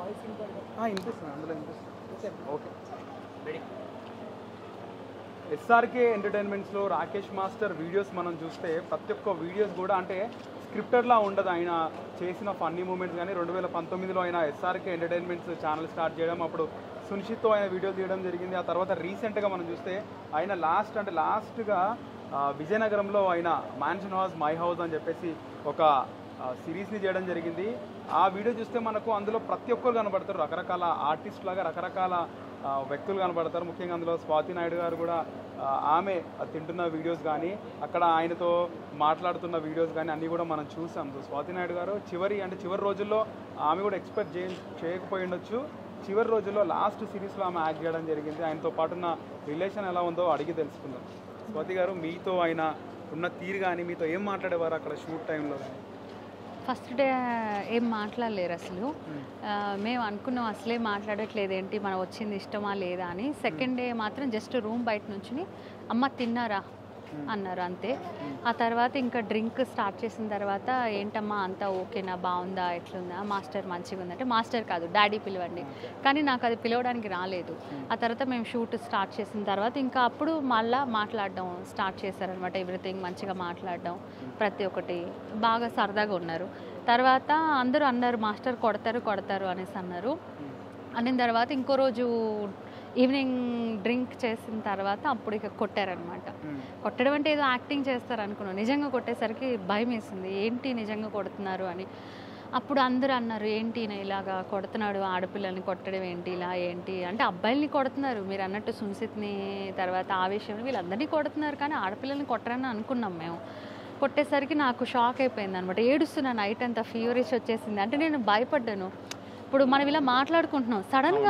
వినిపిస్తుంది అందులో వినిపిస్తుంది ఓకే ఎస్ఆర్కే ఎంటర్టైన్మెంట్స్లో రాకేష్ మాస్టర్ వీడియోస్ మనం చూస్తే ప్రతి ఒక్క వీడియోస్ కూడా అంటే స్క్రిప్టెడ్లా ఉండదు ఆయన చేసిన ఫన్నీ మూమెంట్స్ కానీ రెండు వేల పంతొమ్మిదిలో ఆయన ఎస్ఆర్కే ఎంటర్టైన్మెంట్స్ ఛానల్ స్టార్ట్ చేయడం అప్పుడు సునిషిత్తో ఆయన వీడియోలు తీయడం జరిగింది ఆ తర్వాత రీసెంట్గా మనం చూస్తే ఆయన లాస్ట్ అంటే లాస్ట్గా విజయనగరంలో ఆయన మ్యాన్షన్ హౌస్ మై హౌస్ అని చెప్పేసి ఒక సిరీస్ని చేయడం జరిగింది ఆ వీడియో చూస్తే మనకు అందులో ప్రతి ఒక్కరు కనబడతారు రకరకాల ఆర్టిస్ట్ లాగా రకరకాల ఆ, వ్యక్తులు కనబడతారు ముఖ్యంగా అందులో స్వాతి నాయుడు గారు కూడా ఆ, ఆమె తింటున్న వీడియోస్ కానీ అక్కడ ఆయనతో మాట్లాడుతున్న వీడియోస్ కానీ అన్నీ కూడా మనం చూసాం సో స్వాతి నాయుడు గారు చివరి అంటే చివరి రోజుల్లో ఆమె కూడా ఎక్స్పెక్ట్ చేయ చేయకపోయి ఉండొచ్చు చివరి రోజుల్లో లాస్ట్ సిరీస్లో ఆమె యాక్ట్ చేయడం జరిగింది ఆయనతో పాటు ఉన్న రిలేషన్ ఎలా ఉందో అడిగి తెలుసుకుందాం స్వాతి గారు మీతో ఆయన ఉన్న తీరు కానీ మీతో ఏం మాట్లాడేవారు అక్కడ షూట్ టైంలో కానీ ఫస్ట్ డే ఏం మాట్లాడలేరు అసలు ఆ, మేము అనుకున్నాం అసలే మాట్లాడట్లేదు ఏంటి మనం వచ్చింది ఇష్టమా లేదా అని సెకండ్ డే మాత్రం జస్ట్ రూమ్ బయట నుంచి అమ్మ తిన్నారా అన్నారు అంతే ఆ తర్వాత ఇంకా డ్రింక్ స్టార్ట్ చేసిన తర్వాత ఏంటమ్మా అంతా ఓకేనా బాగుందా ఎట్లుందా మాస్టర్ మంచిగా ఉందంటే మాస్టర్ కాదు డాడీ పిలవండి కానీ నాకు అది పిలవడానికి రాలేదు ఆ తర్వాత మేము షూట్ స్టార్ట్ చేసిన తర్వాత ఇంకా అప్పుడు మళ్ళా మాట్లాడడం స్టార్ట్ చేశారనమాట ఎవ్రీథింగ్ మంచిగా మాట్లాడడం ప్రతి ఒక్కటి బాగా సరదాగా ఉన్నారు తర్వాత అందరూ అన్నారు మాస్టర్ కొడతారు కొడతారు అనేసి అన్నారు అనిన తర్వాత ఇంకో రోజు ఈవినింగ్ డ్రింక్ చేసిన తర్వాత అప్పుడు ఇక కొట్టారనమాట కొట్టడం అంటే ఏదో యాక్టింగ్ చేస్తారు అనుకున్నాను నిజంగా కొట్టేసరికి భయం వేసింది ఏంటి నిజంగా కొడుతున్నారు అని అప్పుడు అందరూ అన్నారు ఏంటి ఈయన ఇలాగా కొడుతున్నాడు ఆడపిల్లల్ని కొట్టడం ఏంటి ఇలా ఏంటి అంటే అబ్బాయిల్ని కొడుతున్నారు మీరు అన్నట్టు సున్సిత్ని తర్వాత ఆవేశం వీళ్ళందరినీ కొడుతున్నారు కానీ ఆడపిల్లల్ని కొట్టరని అనుకున్నాం మేము కొట్టేసరికి నాకు షాక్ అయిపోయింది అనమాట ఏడుస్తున్నా నైట్ అంతా ఫీవరిష్ వచ్చేసింది అంటే నేను భయపడ్డాను ఇప్పుడు మనం ఇలా మాట్లాడుకుంటున్నాం సడన్గా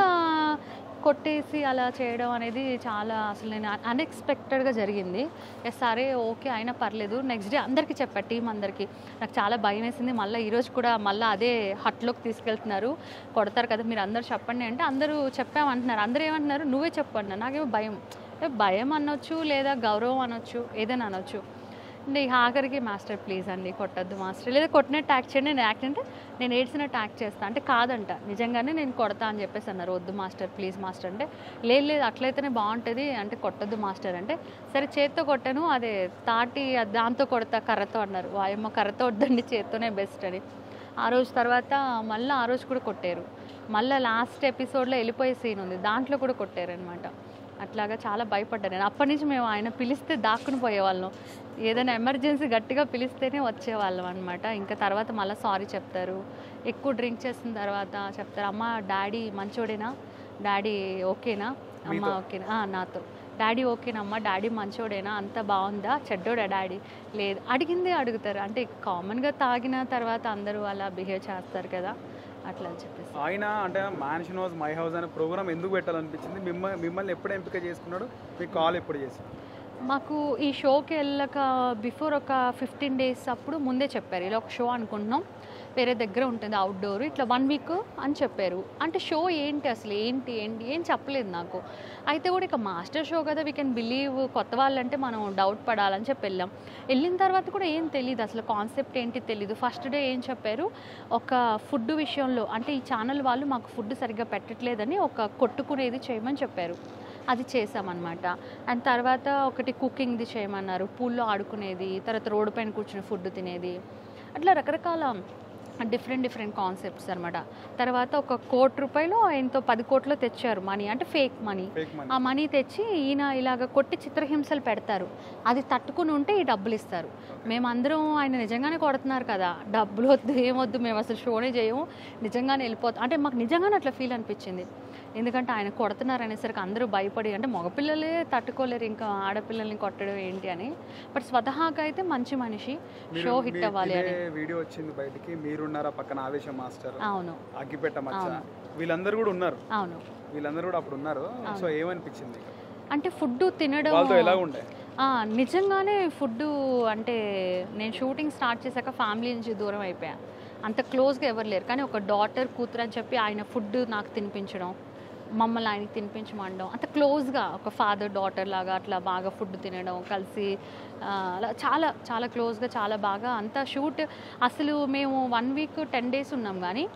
కొట్టేసి అలా చేయడం అనేది చాలా అసలు నేను అన్ఎక్స్పెక్టెడ్గా జరిగింది ఎస్ సరే ఓకే అయినా పర్లేదు నెక్స్ట్ డే అందరికీ చెప్పా టీం అందరికీ నాకు చాలా భయం వేసింది మళ్ళీ ఈరోజు కూడా మళ్ళీ అదే హట్లోకి తీసుకెళ్తున్నారు కొడతారు కదా మీరు అందరూ చెప్పండి అంటే అందరూ చెప్పామంటున్నారు అందరూ ఏమంటున్నారు నువ్వే చెప్పండి నాకేమో భయం అంటే భయం అనొచ్చు లేదా గౌరవం అనొచ్చు ఏదైనా అనొచ్చు అంటే ఇక ఆఖరికి మాస్టర్ ప్లీజ్ అండి కొట్టద్దు మాస్టర్ లేదా కొట్టినట్టు యాక్ట్ చేయండి నేను యాక్ట్ అంటే నేను ఏడ్చినట్టు యాక్ట్ చేస్తా అంటే కాదంట నిజంగానే నేను కొడతా అని చెప్పేసి అన్నారు వద్దు మాస్టర్ ప్లీజ్ మాస్టర్ అంటే లేదు లేదు అట్లయితేనే బాగుంటుంది అంటే కొట్టద్దు మాస్టర్ అంటే సరే చేత్తో కొట్టాను అదే తాటి అది దాంతో కొడతా కర్రతో అన్నారు వాయమ్మ కర్రతో వద్దండి చేత్తోనే బెస్ట్ అని ఆ రోజు తర్వాత మళ్ళీ ఆ రోజు కూడా కొట్టారు మళ్ళీ లాస్ట్ ఎపిసోడ్లో వెళ్ళిపోయే సీన్ ఉంది దాంట్లో కూడా కొట్టారు అనమాట అట్లాగా చాలా భయపడ్డాను నేను అప్పటి నుంచి మేము ఆయన పిలిస్తే దాక్కుని పోయేవాళ్ళం ఏదైనా ఎమర్జెన్సీ గట్టిగా పిలిస్తేనే వచ్చేవాళ్ళం అనమాట ఇంకా తర్వాత మళ్ళీ సారీ చెప్తారు ఎక్కువ డ్రింక్ చేసిన తర్వాత చెప్తారు అమ్మ డాడీ మంచోడేనా డాడీ ఓకేనా అమ్మ మీతో? ఓకేనా ఆ, నాతో డాడీ ఓకేనమ్మా డాడీ మంచోడేనా అంత బాగుందా చెడ్డోడా డాడీ లేదు అడిగిందే అడుగుతారు అంటే కామన్గా తాగిన తర్వాత అందరూ అలా బిహేవ్ చేస్తారు కదా అట్లా అని చెప్పేసి ఆయన అంటే మ్యాన్షన్ హౌస్ మై హౌస్ అనే ప్రోగ్రామ్ ఎందుకు పెట్టాలనిపించింది మిమ్మల్ని మిమ్మల్ని ఎప్పుడు ఎంపిక చేసుకున్నాడు మీకు కాల్ ఎప్పుడు చేశారు మాకు ఈ షోకి వెళ్ళక బిఫోర్ ఒక ఫిఫ్టీన్ డేస్ అప్పుడు ముందే చెప్పారు ఇలా ఒక షో అనుకుంటున్నాం వేరే దగ్గర ఉంటుంది అవుట్డోర్ ఇట్లా వన్ వీక్ అని చెప్పారు అంటే షో ఏంటి అసలు ఏంటి ఏంటి ఏం చెప్పలేదు నాకు అయితే కూడా ఇక మాస్టర్ షో కదా వీ కెన్ బిలీవ్ కొత్త వాళ్ళంటే మనం డౌట్ పడాలని చెప్పి వెళ్ళాం వెళ్ళిన తర్వాత కూడా ఏం తెలియదు అసలు కాన్సెప్ట్ ఏంటి తెలియదు ఫస్ట్ డే ఏం చెప్పారు ఒక ఫుడ్ విషయంలో అంటే ఈ ఛానల్ వాళ్ళు మాకు ఫుడ్ సరిగ్గా పెట్టట్లేదని ఒక కొట్టుకునేది చేయమని చెప్పారు అది చేసామన్నమాట అండ్ తర్వాత ఒకటి కుకింగ్ది చేయమన్నారు పూల్లో ఆడుకునేది తర్వాత రోడ్డు పైన కూర్చుని ఫుడ్ తినేది అట్లా రకరకాల డిఫరెంట్ డిఫరెంట్ కాన్సెప్ట్స్ అనమాట తర్వాత ఒక కోటి రూపాయలు ఎంతో పది కోట్లు తెచ్చారు మనీ అంటే ఫేక్ మనీ ఫేక్ మనీ ఆ మనీ తెచ్చి ఈయన ఇలాగ కొట్టి చిత్రహింసలు పెడతారు అది తట్టుకుని ఉంటే ఈ డబ్బులు ఇస్తారు మేమందరం ఆయన నిజంగానే కొడుతున్నారు కదా డబ్బులు వద్దు ఏమొద్దు మేము అసలు షోనే చేయము నిజంగానే వెళ్ళిపోతాం అంటే మాకు నిజంగానే అట్లా ఫీల్ అనిపించింది ఎందుకంటే ఆయన కొడుతున్నారు అనేసరికి అందరూ భయపడి అంటే మగపిల్లలే తట్టుకోలేరు ఇంకా ఆడపిల్లల్ని కొట్టడం ఏంటి అని బట్ స్వతహాగా అయితే మంచి మనిషి షో హిట్ అవ్వాలి అని వీడియో వచ్చింది బయటికి మీరున్నారా పక్కన ఆవేశం మాస్టర్ అవును అగ్గిపెట్ట మచ్చ అవును. వీళ్ళందరూ కూడా ఉన్నారు అవును వీళ్ళందరూ కూడా అప్పుడు ఉన్నారు సో ఏమనిపించింది అంటే ఫుడ్ తినడం వాళ్ళతో ఎలా ఉండే ఆ, నిజంగానే ఫుడ్ అంటే నేను షూటింగ్ స్టార్ట్ చేశాక ఫ్యామిలీ నుంచి దూరం అయిపోయా అంత క్లోజ్గా ఎవరు లేరు కానీ ఒక డాటర్ కూతురు అని చెప్పి ఆయన ఫుడ్ నాకు తినిపించడం మమ్మల్ని ఆయనకి తినిపించమండడం అంత క్లోజ్గా ఒక ఫాదర్ డాటర్ లాగా అట్లా బాగా ఫుడ్ తినడం కలిసి ఆ, అలా చాలా చాలా క్లోజ్గా చాలా బాగా అంతా షూట్ అసలు మేము వన్ వీక్ టెన్ డేస్ ఉన్నాం కానీ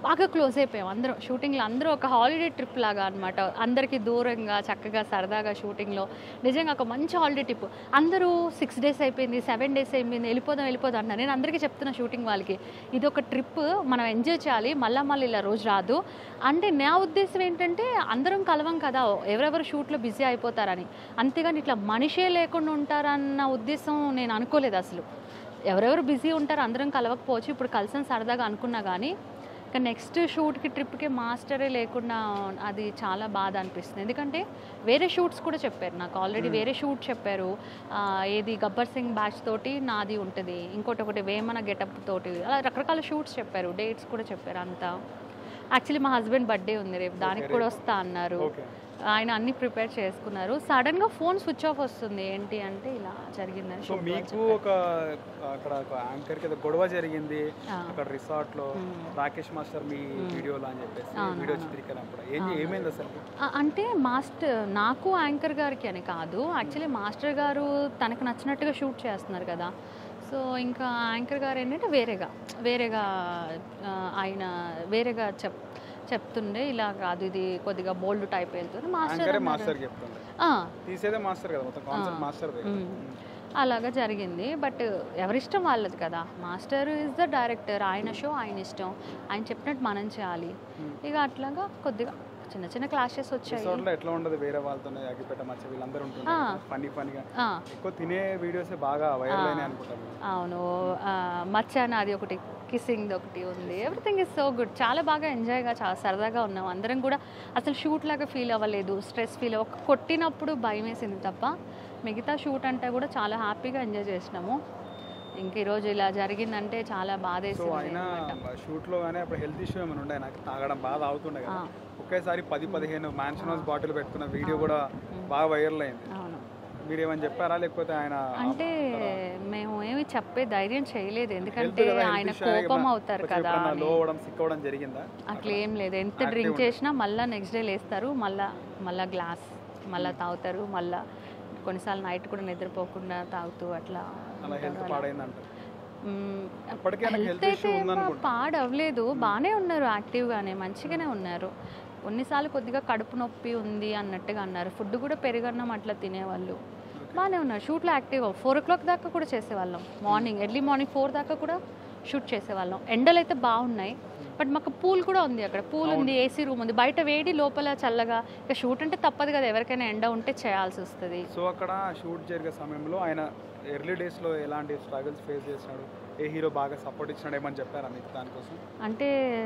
బాగా క్లోజ్ అయిపోయాం అందరం షూటింగ్లో అందరూ ఒక హాలిడే ట్రిప్ లాగా అనమాట అందరికీ దూరంగా చక్కగా సరదాగా షూటింగ్లో నిజంగా ఒక మంచి హాలిడే ట్రిప్ అందరూ సిక్స్ డేస్ అయిపోయింది సెవెన్ డేస్ అయిపోయింది వెళ్ళిపోదాం వెళ్ళిపోదాం అన్నారు నేను అందరికీ చెప్తున్నా షూటింగ్ వాళ్ళకి ఇది ఒక ట్రిప్ మనం ఎంజాయ్ చేయాలి మళ్ళా మళ్ళీ ఇలా రోజు రాదు అంటే నా ఉద్దేశం ఏంటంటే అందరం కలవం కదా ఎవరెవరు షూట్లో బిజీ అయిపోతారని అంతేగాని ఇట్లా మనిషే లేకుండా ఉంటారన్న ఉద్దేశం నేను అనుకోలేదు అసలు ఎవరెవరు బిజీ ఉంటారో అందరం కలవకపోవచ్చు ఇప్పుడు కలిసిన సరదాగా అనుకున్నా కానీ ఇక నెక్స్ట్ షూట్కి ట్రిప్కి మాస్టరే లేకుండా అది చాలా బాధ అనిపిస్తుంది ఎందుకంటే వేరే షూట్స్ కూడా చెప్పారు నాకు ఆల్రెడీ వేరే షూట్ చెప్పారు ఆ, ఏది గబ్బర్ సింగ్ బ్యాచ్ తోటి నాది ఉంటుంది ఇంకోటి ఒకటి వేమన గెటప్ తోటి అలా రకరకాల షూట్స్ చెప్పారు డేట్స్ కూడా చెప్పారు అంతా యాక్చువల్లీ మా హస్బెండ్ బర్త్డే ఉంది రేపు దానికి కూడా వస్తా అన్నారు ఓకే ఆయన అన్ని ప్రిపేర్ చేసుకున్నారు సడన్గా ఫోన్ స్విచ్ ఆఫ్ వస్తుంది ఏంటి అంటే ఇలా జరిగిందని సో shoot వాళ్ళు మీకు ఒక అక్కడ ఒక యాంకర్ కి ఏదో గొడవ జరిగింది ఆ. అక్కడ రిసార్ట్ లో మ్మ్. రాకేష్ మాస్టర్ మీ వీడియోలో అని చెప్పేసి అవును, వీడియో అవును. చిత్రీకరించినప్పుడు ఏం ఏమైంది అసలు ఆ, అంటే మాస్టర్ నాకు యాంకర్ గారికి అని కాదు యాక్చువల్లీ మాస్టర్ గారు తనకు నచ్చినట్టుగా షూట్ చేస్తున్నారు కదా సో ఇంకా యాంకర్ గారు ఏంటంటే వేరేగా వేరేగా ఆ, ఆయన వేరేగా చెప్ చెప్తుండే ఇలా కాదు ఇది కొద్దిగా బోల్డ్ టైప్ వెళ్తుంది మాస్టర్ యాంకరే అన్నారు. మాస్టర్ చెప్తుంది ఆ, తీసేదే మాస్టర్ కదా మొత్తం కాన్సెప్ట్ మాస్టర్ మ్మ్. అలాగా జరిగింది బట్ ఎవరిష్టం వాళ్ళది కదా మాస్టర్ ఇస్ ద డైరెక్టర్ ఆయన షో ఆయన ఇష్టం ఆయన చెప్పినట్టు మనం చేయాలి ఇక అట్లాగా కొద్దిగా చిన్న చిన్న క్లాషెస్ వచ్చాయి రిసార్ట్ లో ఎట్లా ఉండదు వేరే వాళ్ళతోనే అగ్గిపెట్ట మచ్చ వీళ్ళందరూ ఉంటున్నారు ఫన్నీ ఫన్నీగా ఆ, ఎక్కువ తినే వీడియోసే బాగా వైరల్ అయినాయి అనుకుంటాను అవును ఆ, మచ్చాన అది ఒకటి కిస్సింగ్ ఒకటి ఉంది ఎవ్రీథింగ్ ఇస్ సో గుడ్ చాలా బాగా ఎంజాయ్గా చాలా సరదాగా ఉన్నాం అందరం కూడా అసలు షూట్ లాగా ఫీల్ అవ్వలేదు స్ట్రెస్ ఫీల్ ఒక కొట్టినప్పుడు భయం వేసింది తప్ప మిగతా షూట్ అంటే కూడా చాలా హ్యాపీగా ఎంజాయ్ చేసినాము ఇంక ఈరోజు ఇలా జరిగిందంటే చాలా సో బాధేసింది ఆయన అనమాట షూట్ లో గానీ అప్పుడు హెల్త్ ఇష్యూ ఏమైనా ఉండే నాకు తాగడం బాగా అవుతుండే కదా ఆ. ఒకేసారి పది పదిహేను మ్యాన్షన్ హౌస్ బాటిల్ పెట్టుకున్న వీడియో కూడా బాగా వైరల్ అయింది అవును మీరు ఏమని చెప్పారా లేకపోతే ఆయన అంటే మేము ఏమి చెప్పే ధైర్యం చేయలేదు ఎందుకంటే ఆయన కోపం అవుతారు కదా లో అవ్వడం సిక్ అవ్వడం జరిగిందా అట్లా ఏం లేదు ఎంత డ్రింక్ చేసినా మళ్ళీ నెక్స్ట్ డే లేస్తారు మళ్ళా మళ్ళా గ్లాస్ మళ్ళా తాగుతారు మళ్ళా కొన్నిసార్లు నైట్ కూడా నిద్రపోకుండా తాగుతూ అట్లా అలా హెల్త్ పాడైందంట మ్మ్. ఇప్పటికే ఆయనకి హెల్త్ హెల్త్ అయితే ఇష్యూ ఉందనుకుంటా పాడవలేదు బాగానే ఉన్నారు యాక్టివ్గానే మంచిగానే ఉన్నారు కొన్నిసార్లు కొద్దిగా కడుపు నొప్పి ఉంది అన్నట్టుగా అన్నారు ఫుడ్ కూడా పెరుగన్నం అట్లా తినేవాళ్ళు బాగానే ఉన్నారు షూట్లో యాక్టివ్ ఫోర్ ఓ క్లాక్ దాకా కూడా చేసేవాళ్ళం మార్నింగ్ ఎర్లీ మార్నింగ్ ఫోర్ దాకా కూడా షూట్ చేసేవాళ్ళం ఎండలు అయితే బాగున్నాయి బట్ మాకు పూల్ కూడా ఉంది అక్కడ పూల్ ఉంది ఏసీ రూమ్ ఉంది బయట వేడి లోపల చల్లగా ఇక షూట్ అంటే తప్పదు కదా ఎవరికైనా ఎండ ఉంటే చేయాల్సి వస్తుంది సో అక్కడ షూట్ జరిగే సమయంలో ఆయన ఎర్లీ డేస్ లో ఎలాంటి స్ట్రగుల్స్ ఫేస్ చేసినాడు ఏ హీరో బాగా సపోర్ట్ ఇచ్చినాడు ఏమని చెప్పారా మీకు దానికోసం అంటే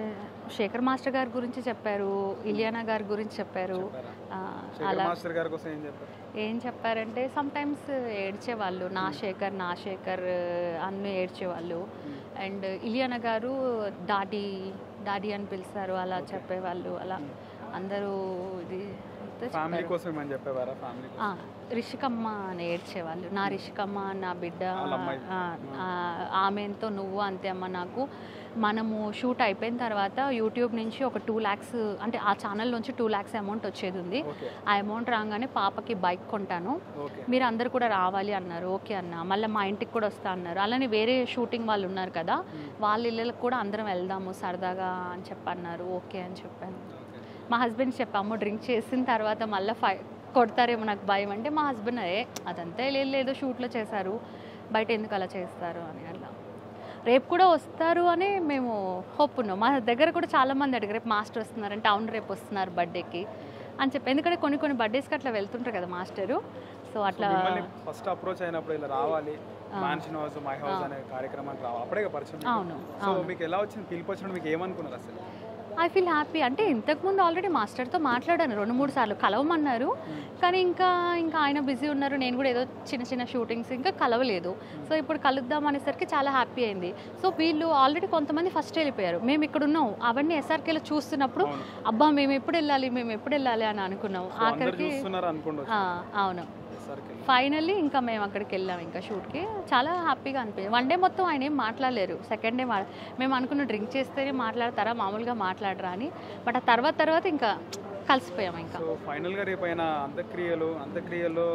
శేఖర్ మాస్టర్ గారి గురించి చెప్పారు ఇలియానా గారి గురించి చెప్పారు చెప్పారా? ఆ, శేఖర్ అలా మాస్టర్ గారి కోసం ఏం చెప్పారు ఏం చెప్పారంటే సమ్ టైమ్స్ ఏడ్చేవాళ్ళు నా శేఖర్ నా శేఖర్ అన్నీ ఏడ్చేవాళ్ళు అండ్ ఇలియానా గారు డాడీ డాడీ అని పిలుస్తారు అలా చెప్పేవాళ్ళు అలా అందరూ ఇది అంతా ఫ్యామిలీ చెప్పారు. కోసం ఏమని చెప్పేవారా ఫ్యామిలీ ఆ, రిషికమ్మ అని ఏడ్చేవాళ్ళు నా రిషికమ్మ నా బిడ్డ వాళ్ళ అమ్మాయి. ఆ, ఆ, ఆమెతో నువ్వు అంతే అమ్మ నాకు మనము షూట్ అయిపోయిన తర్వాత యూట్యూబ్ నుంచి ఒక టూ ల్యాక్స్ అంటే ఆ ఛానల్ నుంచి టూ ల్యాక్స్ అమౌంట్ వచ్చేది ఉంది ఓకే ఆ అమౌంట్ రాగానే పాపకి బైక్ కొంటాను ఓకే మీరు అందరు కూడా రావాలి అన్నారు ఓకే అన్న మళ్ళీ మా ఇంటికి కూడా వస్తా అన్నారు అలానే వేరే షూటింగ్ వాళ్ళు ఉన్నారు కదా వాళ్ళ ఇళ్ళకి కూడా అందరం వెళ్దాము సరదాగా అని చెప్పన్నారు ఓకే అని చెప్పాను ఓకే మా హస్బెండ్ చెప్పాము డ్రింక్ చేసిన తర్వాత మళ్ళీ ఫై కొడతారేమో నాకు భయం అంటే మా హస్బెండ్ అదే అదంతా లేదు లేదో షూట్లో చేశారు బయట ఎందుకు అలా చేస్తారు అని అలా రేపు కూడా వస్తారు అని మేము హోప్ ఉన్నాం మా దగ్గర కూడా చాలా మంది అడిగారు రేపు మాస్టర్ వస్తున్నారంటే అవును రేపు వస్తున్నారు బర్త్డేకి అని చెప్పి ఎందుకంటే కొన్ని కొన్ని బర్త్డేస్కి అట్లా వెళ్తుంటారు కదా మాస్టరు సో అట్లా మిమ్మల్ని ఫస్ట్ అప్రోచ్ అయినప్పుడు ఇలా రావాలి మ్యాన్షన్ హౌస్ మై హౌస్ అనే కార్యక్రమానికి రావాలి అప్పుడే పరిచయం మీకు. అవును సో మీకు ఎలా వచ్చింది పిలిపి వచ్చినప్పుడు మీకు ఏమనుకున్నారు అసలు ఐ ఫీల్ హ్యాపీ అంటే ఇంతకుముందు ఆల్రెడీ మాస్టర్తో మాట్లాడాను రెండు మూడు సార్లు కలవమన్నారు కానీ ఇంకా ఇంకా ఆయన బిజీ ఉన్నారు నేను కూడా ఏదో చిన్న చిన్న షూటింగ్స్ ఇంకా కలవలేదు సో ఇప్పుడు కలుద్దాం అనేసరికి చాలా హ్యాపీ అయింది సో వీళ్ళు ఆల్రెడీ కొంతమంది ఫస్ట్ వెళ్ళిపోయారు మేము ఇక్కడ ఉన్నాం అవన్నీ ఎస్ఆర్కేలో చూస్తున్నప్పుడు అబ్బా మేము ఎప్పుడు వెళ్ళాలి మేము ఎప్పుడు వెళ్ళాలి అని అనుకున్నాం అందరు ఆఖరికి చూస్తున్నారు అనుకోండి ఆ, అవును ఎస్ఆర్కి ఫైనల్లీ ఇంకా మేము అక్కడికి వెళ్ళాం ఇంకా షూట్కి చాలా హ్యాపీగా అనిపించింది వన్ డే మొత్తం ఆయన ఏం మాట్లాడలేరు సెకండ్ డే మా మేము అనుకున్న డ్రింక్ చేస్తేనే మాట్లాడతారా మామూలుగా మాట్లాడరా అని బట్ ఆ తర్వాత తర్వాత ఇంకా కలిసిపోయాం ఇంకా సో ఫైనల్గా రేపు ఆయన అంత్యక్రియలు అంత్యక్రియలో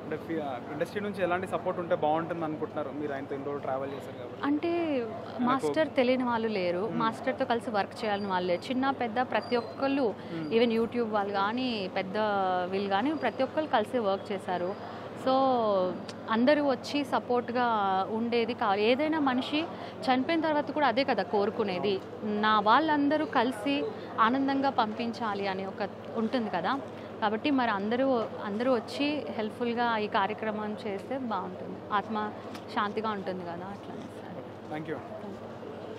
అంటే ఇండస్ట్రీ నుంచి ఎలాంటి సపోర్ట్ ఉంటే బాగుంటుంది అనుకుంటున్నారు మీరు ఆయనతో ఇన్ని రోజులు ట్రావెల్ చేశారు కాబట్టి అంటే మాస్టర్ తెలియని వాళ్ళు లేరు మాస్టర్తో కలిసి వర్క్ చేయాలని వాళ్ళు లేరు చిన్న పెద్ద ప్రతి ఒక్కళ్ళు ఈవెన్ యూట్యూబ్ వాళ్ళు కానీ పెద్ద వీళ్ళు కానీ ప్రతి ఒక్కళ్ళు కలిసి వర్క్ చేశారు సో అందరూ వచ్చి సపోర్ట్గా ఉండేది కావాలి ఏదైనా మనిషి చనిపోయిన తర్వాత కూడా అదే కదా కోరుకునేది నా వాళ్ళందరూ కలిసి ఆనందంగా పంపించాలి అని ఒక ఉంటుంది కదా కాబట్టి మరి అందరూ అందరూ వచ్చి హెల్ప్ఫుల్గా ఈ కార్యక్రమం చేస్తే బాగుంటుంది ఆత్మ శాంతిగా ఉంటుంది కదా అట్లా థ్యాంక్ యూ